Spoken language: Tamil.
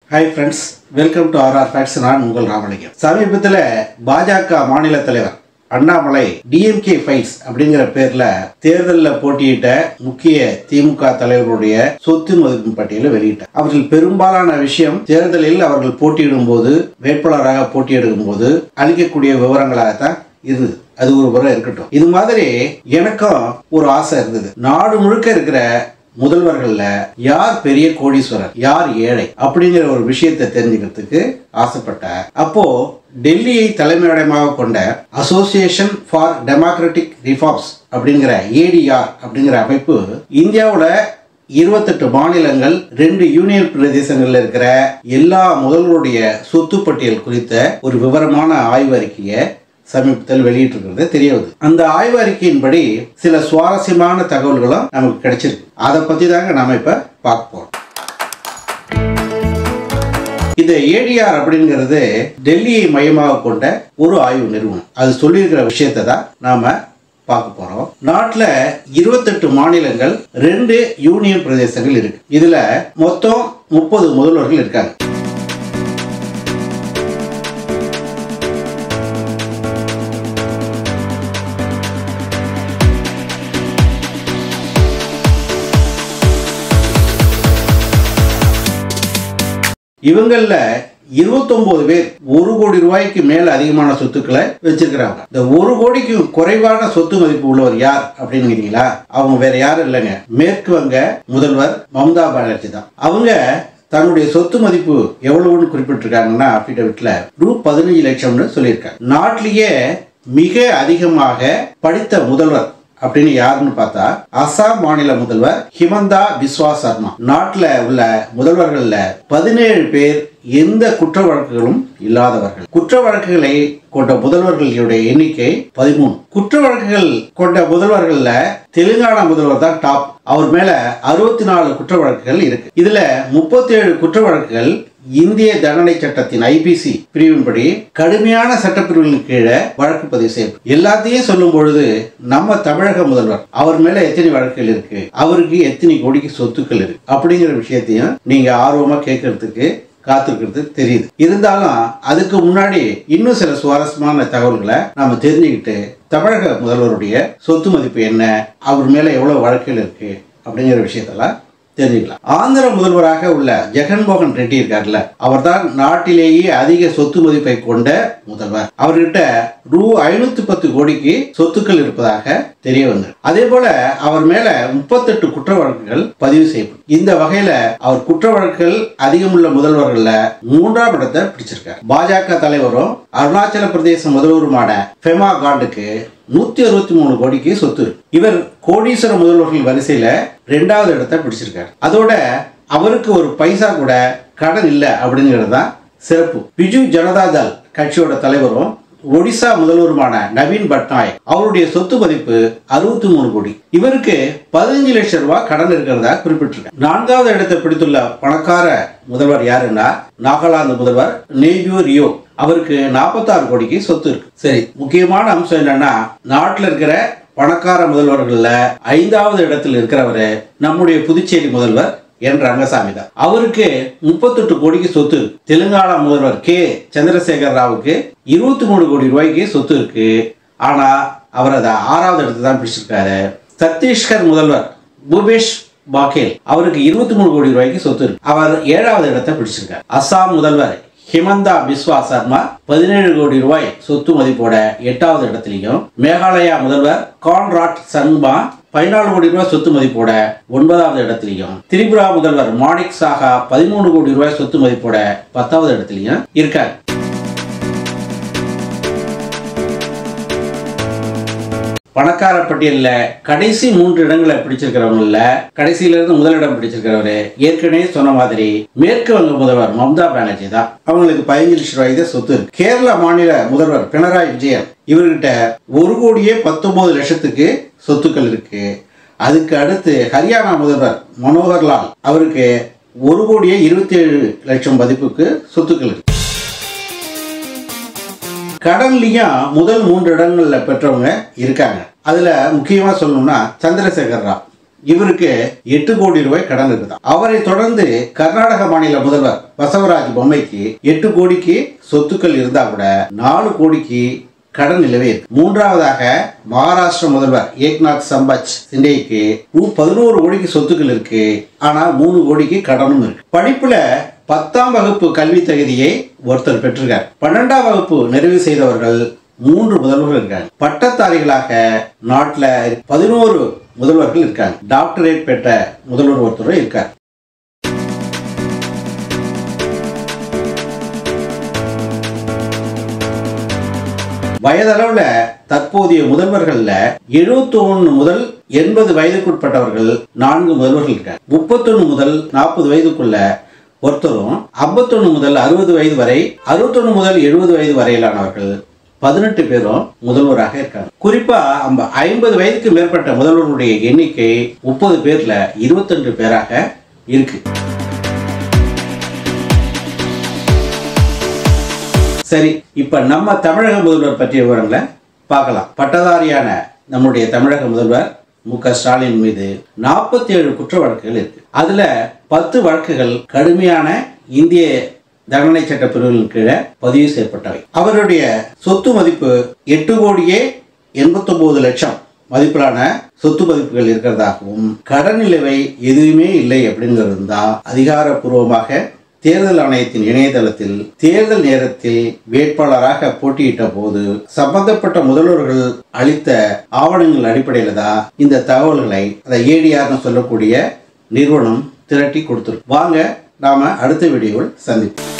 Hi friends welcome to RR facts நான் உங்கள் ராமலிங்கம் சமீபத்தில் பாஜக மாநில தலைவர் அண்ணாமலை டிஎம்கே ஃபைல்ஸ் அப்படிங்கிற பேர்ல தேர்தலில் போட்டியிட்ட முக்கிய திமுக தலைவருடைய சொத்து மதிப்பு பட்டியலை வெளியிட்டார் அவர்கள் பெரும்பாலான விஷயம் தேர்தலில் அவர்கள் போட்டியிடும் போது வேட்பாளராக போட்டியிடும் போது அளிக்கக்கூடிய விவரங்களாகத்தான் இருந்தது அது ஒரு புறம் இருக்கட்டும் இது மாதிரி எனக்கும் ஒரு ஆசை இருந்தது நாடு முழுக்க இருக்கிற முதல்வர்கள்ல யார் பெரிய கோடீஸ்வரர் யார் ஏழை அப்படிங்கிற ஒரு விஷயத்தை தெரிஞ்சுக்கிறதுக்கு ஆசைப்பட்டார் அப்போ டெல்லியை தலைமையிடமாக கொண்ட அசோசியேஷன் ஃபார் டெமோக்ராட்டிக் ரிஃபார்ம்ஸ் அப்படிங்கிற ஏடிஆர் அப்படிங்கிற அமைப்பு இந்தியாவில் இருபத்தெட்டு மாநிலங்கள் ரெண்டு யூனியன் பிரதேசங்கள்ல இருக்கிற எல்லா முதல்வருடைய சொத்து பட்டியல் குறித்த ஒரு விவரமான ஆய்வு அறிக்கையை சமீபத்தில் வெளியிட்டிருக்கிறது தெரிய வருது அந்த ஆய்வு அறிக்கையின்படி சில சுவாரஸ்யமான தகவல்களும் நமக்கு கிடைச்சிருக்கு அதை பத்தி தாங்க நாம இப்ப பார்க்க போறோம் இந்த ஏடிஆர் அப்படிங்கிறது டெல்லியை மையமாக கொண்ட ஒரு ஆய்வு நிறுவனம் அது சொல்லியிருக்கிற விஷயத்தை தான் நாம பார்க்க போறோம் நாட்டில் இருபத்தெட்டு மாநிலங்கள் ரெண்டு யூனியன் பிரதேசங்கள் இருக்கு இதுல மொத்தம் முப்பது முதல்வர்கள் இருக்காங்க இவங்கள இருபத்தொன்பது பேர் ஒரு கோடி ரூபாய்க்கு மேல அதிகமான சொத்துக்களை வச்சிருக்கிறாங்க இந்த ஒரு கோடிக்கு குறைவான சொத்து மதிப்பு உள்ளவர் யார் அப்படின்னு கேட்டீங்களா அவங்க வேற யாரும் இல்லைங்க மேற்கு வங்க முதல்வர் மம்தா பானர்ஜி தான் அவங்க தன்னுடைய சொத்து மதிப்பு எவ்வளவுன்னு குறிப்பிட்டிருக்காங்கன்னா அபிடவிட்ல ரூ பதினஞ்சு லட்சம்னு சொல்லியிருக்காங்க நாட்டிலேயே மிக அதிகமாக படித்த முதல்வர் அப்படின்னு யாருன்னு பார்த்தா அசாம் மாநில முதல்வர் ஹிமந்தா பிஸ்வா சர்மா நாட்டில் உள்ள முதல்வர்கள்ல பதினேழு பேர் எந்த குற்ற வழக்குகளும் இல்லாதவர்கள் குற்ற வழக்குகளை கொண்ட முதல்வர்களுடைய எண்ணிக்கை பதிமூணு குற்ற வழக்குகள் கொண்ட முதல்வர்கள்ல தெலுங்கானா முதல்வர் தான் டாப் அவர் மேல அறுபத்தி நாலு குற்ற வழக்குகள் இருக்கு இதுல முப்பத்தி ஏழு குற்ற வழக்குகள் இந்திய தண்டனை சட்டத்தின் ஐபிசி பிரிவின்படி கடுமையான சட்டப்பிரிவுகளின் கீழே வழக்கு பதிவு செய்யும் எல்லாத்தையும் சொல்லும் பொழுது நம்ம தமிழக முதல்வர் அவர் மேல எத்தனை வழக்குகள் இருக்கு அவருக்கு எத்தனை கோடிக்கு சொத்துக்கள் இருக்கு அப்படிங்கிற விஷயத்தையும் நீங்க ஆர்வமா கேட்கறதுக்கு காத்திருக்கிறது தெரியுது இருந்தாலும் அதுக்கு முன்னாடி இன்னும் சில சுவாரஸ்யமான தகவல்களை நாம தெரிஞ்சுக்கிட்டு தமிழக முதல்வருடைய சொத்து மதிப்பு என்ன அவர் மேல எவ்வளவு வழக்குகள் இருக்கு அப்படிங்கிற விஷயத்தெல்லாம் தெரிஞ்சுக்கலாம் ஆந்திர முதல்வராக உள்ள ஜெகன்மோகன் ரெட்டி இருக்கார்ல அவர்தான் நாட்டிலேயே அதிக சொத்து மதிப்பை கொண்ட முதல்வர் அவர்கிட்ட ரூ ஐநூத்தி பத்து கோடிக்கு சொத்துக்கள் இருப்பதாக தெரிய வந்தது அதே போல அவர் மேல முப்பத்தெட்டு குற்ற வழக்குகள் பதிவு செய்யப்படும் இந்த வகையில அவர் குற்ற வழக்குகள் அதிகமுள்ள முதல்வர்கள்ல மூன்றாம் இடத்தை பிடிச்சிருக்கார் பாஜக தலைவரும் அருணாச்சல பிரதேச முதல்வருமான ஃபெமா காண்டுக்கு நூத்தி அறுபத்தி மூணு கோடிக்கு சொத்து இருக்கு இவர் கோடீஸ்வர முதல்வர்கள் வரிசையில ரெண்டாவது இடத்தை பிடிச்சிருக்காரு அதோட அவருக்கு ஒரு பைசா கூட கடன் இல்லை அப்படிங்கிறது தான் சிறப்பு பிஜு ஜனதா தள் கட்சியோட தலைவரும் ஒடிசா முதல்வருமான நவீன் பட்நாயக் அவருடைய சொத்து மதிப்பு அறுபத்தி மூணு கோடி இவருக்கு பதினஞ்சு லட்சம் ரூபாய் கடன் இருக்கிறதா குறிப்பிட்டிருக்காங்க நான்காவது இடத்தை பிடித்துள்ள பணக்கார முதல்வர் யாருன்னா நாகாலாந்து முதல்வர் நேஜு ரியோ அவருக்கு நாற்பத்தாறு கோடிக்கு சொத்து இருக்கு சரி முக்கியமான அம்சம் என்னன்னா நாட்டில் இருக்கிற பணக்கார முதல்வர்கள்ல ஐந்தாவது இடத்தில் இருக்கிறவரு நம்முடைய புதுச்சேரி முதல்வர் என் ரங்கசாமி தான் அவருக்கு முப்பத்தெட்டு கோடிக்கு சொத்து இருக்கு. தெலுங்கானா முதல்வர் கே சந்திரசேகர் ராவுக்கு இருபத்தி மூணு கோடி ரூபாய்க்கு சொத்து இருக்கு ஆனா அவர் அதை ஆறாவது இடத்துல தான் பிடிச்சிருக்காரு சத்தீஸ்கர் முதல்வர் பூபேஷ் பாகேல் அவருக்கு இருபத்தி மூணு கோடி ரூபாய்க்கு சொத்து இருக்கு அவர் ஏழாவது இடத்தை பிடிச்சிருக்காரு அஸ்ஸாம் முதல்வர் ஹிமந்தா பிஸ்வா சர்மா பதினேழு கோடி ரூபாய் சொத்து மதிப்போட எட்டாவது இடத்துலையும் மேகாலயா முதல்வர் கான்ராட் சங்மா பதினாலு கோடி ரூபாய் சொத்து மதிப்போட ஒன்பதாவது இடத்துலையும் திரிபுரா முதல்வர் மாணிக் சாஹா பதிமூணு கோடி ரூபாய் சொத்து மதிப்போட பத்தாவது இடத்துலையும் இருக்காரு பணக்கார பட்டியல்ல கடைசி மூன்று இடங்களை பிடிச்சிருக்கிறவங்கள கடைசியில இருந்து முதலிடம் பிடிச்சிருக்கிறவரு ஏற்கனவே சொன்ன மாதிரி மேற்கு வங்க முதல்வர் மம்தா பானர்ஜி தான் அவங்களுக்கு பதினஞ்சு லட்சம் ரூபாய் தான் சொத்து இருக்கு கேரளா மாநில முதல்வர் பினராயி விஜயன் இவர்கிட்ட ஒரு கோடியே பத்தொன்பது லட்சத்துக்கு சொத்துக்கள் இருக்கு அதுக்கு அடுத்து ஹரியானா முதல்வர் மனோகர்லால் அவருக்கு ஒரு கோடியே இருபத்தி ஏழு லட்சம் மதிப்புக்கு சொத்துக்கள் இருக்கு கடன்லையும் முதல் மூன்று இடங்கள்ல பெற்றவங்க இருக்காங்க அதுல முக்கியமா சொல்லணும்னா சந்திரசேகர் ராவ் இவருக்கு எட்டு கோடி ரூபாய் கடன் இருக்குதான் அவரை தொடர்ந்து கர்நாடக மாநில முதல்வர் பசவராஜ் பொம்மைக்கு எட்டு கோடிக்கு சொத்துக்கள் இருந்தா கூட நாலு கோடிக்கு கடன் நிலவே இருக்கு மூன்றாவதாக மகாராஷ்டிர முதல்வர் ஏக்நாத் சம்பச் சிண்டேக்கு பதினோரு கோடிக்கு சொத்துக்கள் இருக்கு ஆனா மூணு கோடிக்கு கடனும் இருக்கு படிப்புல பத்தாம் வகுப்பு கல்வி தகுதியை ஒருத்தர் பெற்றிருக்கார் பன்னெண்டாம் வகுப்பு நிறைவு செய்தவர்கள் மூன்று முதல்வர்கள் இருக்காங்க பட்டதாரிகளாக நாட்டில் பதினோரு முதல்வர்கள் இருக்காங்க டாக்டரேட் பெற்ற முதல்வர் ஒருத்தரும் இருக்கார் வயதளவுல தற்போதைய முதல்வர்கள்ல 71 முதல் எண்பது வயதுக்குட்பட்டவர்கள் நான்கு முதல்வர்கள் இருக்காங்க முப்பத்தொன்னு முதல் நாற்பது வயதுக்குள்ள ஒருத்தரும் 51 முதல் அறுபது வயது வரை 61 முதல் எழுபது வயது வரையிலானவர்கள் பதினெட்டு பேரும் முதல்வராக இருக்காங்க குறிப்பா நம்ம ஐம்பது வயதுக்கு மேற்பட்ட முதல்வர்களுடைய எண்ணிக்கை முப்பது பேர்ல 22 பேராக இருக்கு சரி இப்ப நம்ம தமிழக முதல்வர் பற்றிய விவரங்களை பார்க்கலாம் பட்டதாரியான நம்முடைய தமிழக முதல்வர் மு க ஸ்டாலின் மீது நாற்பத்தி ஏழு குற்ற வழக்குகள் இருக்கு அதுல பத்து வழக்குகள் கடுமையான இந்திய தண்டனை சட்ட பிரிவுகளின் கீழே பதிவு செய்யப்பட்டவை அவருடைய சொத்து மதிப்பு எட்டு கோடியே எண்பத்தொன்பது லட்சம் மதிப்பிலான சொத்து மதிப்புகள் இருக்கிறதாகவும் கடன் நிலுவை எதுவுமே இல்லை அப்படிங்கிறது தான் அதிகாரப்பூர்வமாக தேர்தல் ஆணையத்தின் இணையதளத்தில் தேர்தல் நேரத்தில் வேட்பாளராக போட்டியிட்ட போது சம்பந்தப்பட்ட முதல்வர்கள் அளித்த ஆவணங்கள் அடிப்படையில் தான் இந்த தகவல்களை அதை ஏடிஆர்னு சொல்லக்கூடிய நிறுவனம் திரட்டி கொடுத்துருக்கு வாங்க நாம அடுத்த வீடியோவில் சந்திப்போம்